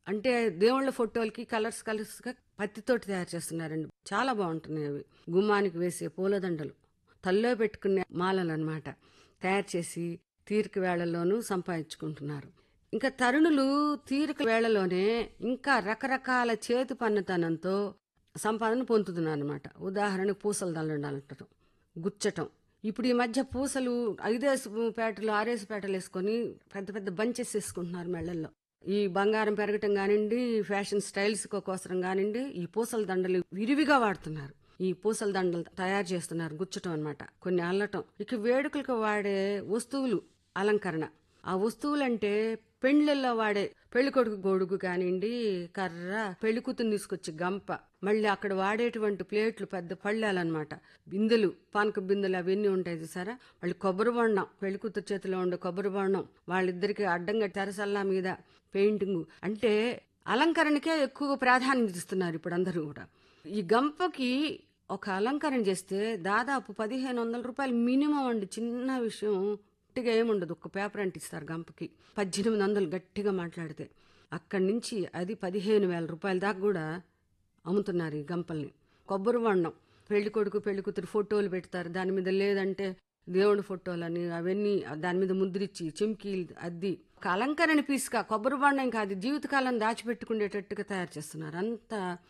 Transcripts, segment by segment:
అంటే దేవుళ్ళ ఫోటోలకి colours colours గా పత్తితోటి తయారు చేస్తున్నారండి చాలా బాగుంటున్నాయి అవి గుమ్మానికి వేసే పూలదండలు తల్లో పెట్టుకునే మాలలు అన్నమాట తయారు చేసి తీరిక వేళల్లోనూ సంపాదించుకుంటున్నారు ఇంకా తరుణులు తీరిక వేళలోనే ఇంకా రకరకాల చేతి పన్నుతనంతో సంపాదన పొందుతున్నారు అనమాట ఉదాహరణకు పూసల దండాలంటారు గుచ్చటం ఇప్పుడు ఈ మధ్య పూసలు ఐదేసి పేటలు ఆరేసి పేటలు వేసుకొని పెద్ద పెద్ద బంచెస్ వేసుకుంటున్నారు మెళ్ళల్లో ఈ బంగారం పెరగటం కానివ్వండి ఫ్యాషన్ స్టైల్స్ కోసరం కానివ్వండి ఈ పూసల దండలు విరివిగా వాడుతున్నారు ఈ పూసల దండలు తయారు చేస్తున్నారు గుచ్చటం అన్నమాట కొన్ని అల్లటం ఇక వేడుకలకు వాడే వస్తువులు అలంకరణ ఆ వస్తువులంటే పెండ్లల్లో వాడే పెళ్లి కొడుకు గొడుగు కానివ్వండి కర్ర పెళ్లి కూతురు తీసుకొచ్చి గంప మళ్ళీ అక్కడ వాడేటువంటి ప్లేట్లు పెద్ద పళ్ళాలన్నమాట బిందెలు పానక బిందెలు అవన్నీ ఉంటాయి చూసారా వాళ్ళు కొబ్బరి బొండం పెళ్లి కూతురు చేతిలో ఉండే కొబ్బరి బొండం వాళ్ళిద్దరికి అడ్డంగా తెరసల్లా మీద పెయింటింగ్ అంటే అలంకరణకే ఎక్కువ ప్రాధాన్యత ఇస్తున్నారు ఇప్పుడు అందరూ కూడా ఈ గంపకి ఒక అలంకరణ చేస్తే దాదాపు పదిహేను వందల రూపాయలు మినిమం అండి చిన్న విషయం గట్టిగా ఏముండదు ఒక పేపర్ అంటిస్తారు గంపకి పద్దెనిమిది వందలు గట్టిగా మాట్లాడితే అక్కడి నుంచి అది పదిహేను వేల రూపాయల దాకా కూడా అమ్ముతున్నారు ఈ గంపల్ని కొబ్బరి బొండం పెళ్లి కొడుకు పెళ్లి కూతురు ఫోటోలు పెడతారు దాని మీద లేదంటే దేవుడి ఫోటోలని అవన్నీ దాని మీద ముద్రిచ్చి చిమ్కీలు అద్ది ఒక అలంకరణ పీస్గా కొబ్బరి బొండం కాదు జీవితకాలం దాచిపెట్టుకునేటట్టుగా తయారు చేస్తున్నారు అంత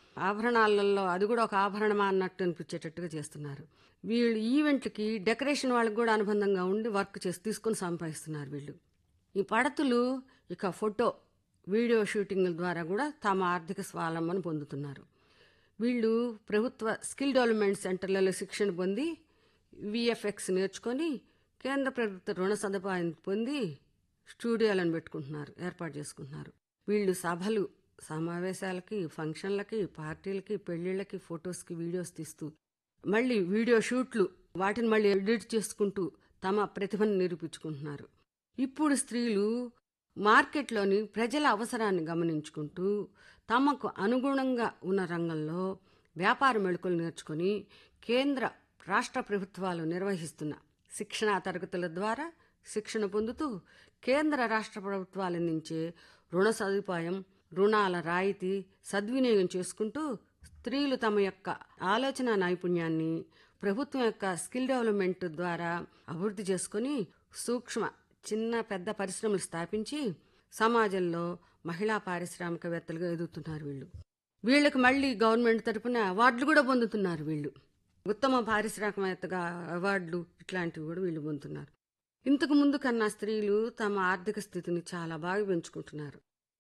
ఆభరణాలలో అది కూడా ఒక ఆభరణమా అన్నట్టు అనిపించేటట్టుగా చేస్తున్నారు వీళ్ళు ఈవెంట్లకి డెకరేషన్ వాళ్ళకి కూడా అనుబంధంగా ఉండి వర్క్ చేసి తీసుకొని సంపాదిస్తున్నారు వీళ్ళు ఈ పడతులు ఇక ఫోటో వీడియో షూటింగ్ల ద్వారా కూడా తమ ఆర్థిక స్వావలంబన పొందుతున్నారు వీళ్ళు ప్రభుత్వ స్కిల్ డెవలప్మెంట్ సెంటర్లలో శిక్షణ పొంది విఎఫ్ఎక్స్ నేర్చుకొని కేంద్ర ప్రభుత్వ రుణ సదుపాయం పొంది స్టూడియోలను పెట్టుకుంటున్నారు ఏర్పాటు చేసుకుంటున్నారు వీళ్ళు సభలు సమావేశాలకి ఫంక్షన్లకి పార్టీలకి పెళ్లిళ్ళకి ఫొటోస్కి వీడియోస్ తీస్తూ మళ్ళీ వీడియో షూట్లు వాటిని మళ్ళీ ఎడిట్ చేసుకుంటూ తమ ప్రతిభను నిరూపించుకుంటున్నారు ఇప్పుడు స్త్రీలు మార్కెట్లోని ప్రజల అవసరాన్ని గమనించుకుంటూ తమకు అనుగుణంగా ఉన్న రంగంలో వ్యాపార మెళుకులు నేర్చుకొని కేంద్ర రాష్ట్ర ప్రభుత్వాలు నిర్వహిస్తున్న శిక్షణా తరగతుల ద్వారా శిక్షణ పొందుతూ కేంద్ర రాష్ట్ర ప్రభుత్వాలు అందించే రుణ సదుపాయం రుణాల రాయితీ సద్వినియోగం చేసుకుంటూ స్త్రీలు తమ యొక్క ఆలోచన నైపుణ్యాన్ని ప్రభుత్వం యొక్క స్కిల్ డెవలప్మెంట్ ద్వారా అభివృద్ధి చేసుకుని సూక్ష్మ చిన్న పెద్ద పరిశ్రమలు స్థాపించి సమాజంలో మహిళా పారిశ్రామికవేత్తలుగా ఎదుగుతున్నారు వీళ్ళు వీళ్ళకి మళ్ళీ గవర్నమెంట్ తరపున అవార్డులు కూడా పొందుతున్నారు వీళ్ళు ఉత్తమ పారిశ్రామికవేత్తగా అవార్డులు ఇట్లాంటివి కూడా వీళ్ళు పొందుతున్నారు ఇంతకు ముందు కన్నా స్త్రీలు తమ ఆర్థిక స్థితిని చాలా బాగా పెంచుకుంటున్నారు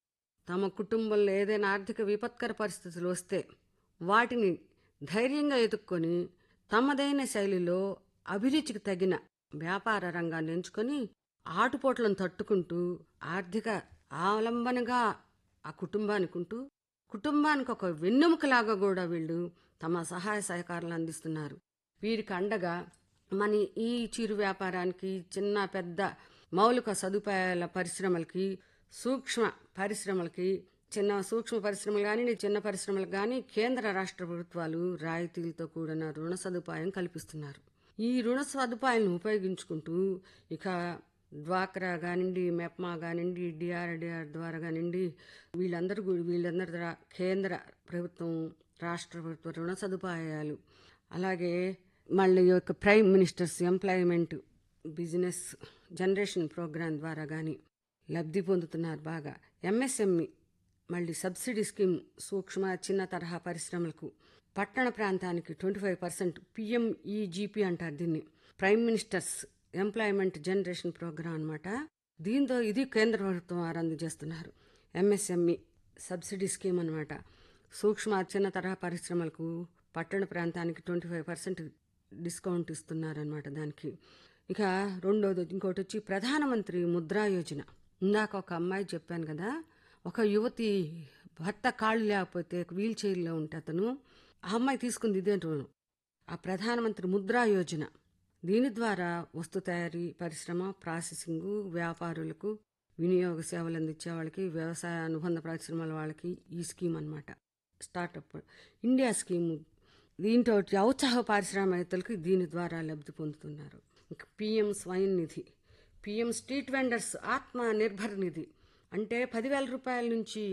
తమ కుటుంబంలో ఏదైనా ఆర్థిక విపత్కర పరిస్థితులు వస్తే వాటిని ధైర్యంగా ఎదుర్కొని తమదైన శైలిలో అభిరుచికి తగిన వ్యాపార రంగాన్ని ఎంచుకొని ఆటుపోట్లను తట్టుకుంటూ ఆర్థిక ఆలంబనగా ఆ కుటుంబానికి ఉంటూ కుటుంబానికి ఒక వెన్నెముకలాగా కూడా వీళ్ళు తమ సహాయ సహకారాలు అందిస్తున్నారు వీరికి అండగా మన ఈ చిరు వ్యాపారానికి చిన్న పెద్ద మౌలిక సదుపాయాల పరిశ్రమలకి సూక్ష్మ పరిశ్రమలకి చిన్న సూక్ష్మ పరిశ్రమలు కానీ చిన్న పరిశ్రమలకు కానీ కేంద్ర రాష్ట్ర ప్రభుత్వాలు రాయితీలతో కూడిన రుణ సదుపాయం కల్పిస్తున్నారు ఈ రుణ సదుపాయాలను ఉపయోగించుకుంటూ ఇక డ్వాక్రా కానివ్వండి మెప్మా కానివ్వండి డిఆర్డిఆర్ ద్వారా కానివ్వండి వీళ్ళందరూ కూడా- వీళ్ళందరి ద్వారా కేంద్ర ప్రభుత్వం రాష్ట్ర ప్రభుత్వ రుణ సదుపాయాలు అలాగే మళ్ళీ ఈ యొక్క prime ministers employment business generation programme ద్వారా కానీ లబ్ధి పొందుతున్నారు బాగా ఎంఎస్ఎంఈ మళ్ళీ సబ్సిడీ స్కీమ్ సూక్ష్మ చిన్న తరహా పరిశ్రమలకు పట్టణ ప్రాంతానికి ట్వంటీ ఫైవ్ పర్సెంట్ పిఎంఈజీపీ అంటారు దీన్ని prime ministers employment generation programme అన్నమాట దీంతో ఇది కేంద్ర ప్రభుత్వం వారు అందజేస్తున్నారు ఎంఎస్ఎంఈ సబ్సిడీ స్కీమ్ అన్నమాట సూక్ష్మ చిన్న తరహా పరిశ్రమలకు పట్టణ ప్రాంతానికి ట్వంటీ ఫైవ్ పర్సెంట్ డిస్కౌంట్ ఇస్తున్నారనమాట దానికి ఇక రెండోది ఇంకోటి వచ్చి ప్రధానమంత్రి ముద్రా యోజన ఇందాక ఒక అమ్మాయి చెప్పాను కదా ఒక యువతి భర్త కాళ్ళు లేకపోతే వీల్ చైర్లో ఉంటే అతను ఆ అమ్మాయి తీసుకుంది ఇదే రుణం ఆ ప్రధానమంత్రి ముద్రా యోజన దీని ద్వారా వస్తు తయారీ పరిశ్రమ ప్రాసెసింగ్ వ్యాపారులకు వినియోగ సేవలు అందించే వాళ్ళకి వ్యవసాయ అనుబంధ పరిశ్రమల వాళ్ళకి ఈ స్కీమ్ అన్నమాట స్టార్టప్ ఇండియా స్కీము దీంతో ఔత్సాహ పారిశ్రామికవేత్తలకు దీని ద్వారా లబ్ధి పొందుతున్నారు ఇంకా పిఎం స్వయం నిధి పిఎం స్ట్రీట్ వెండర్స్ ఆత్మ నిర్భర్ నిధి అంటే పదివేల రూపాయల నుంచి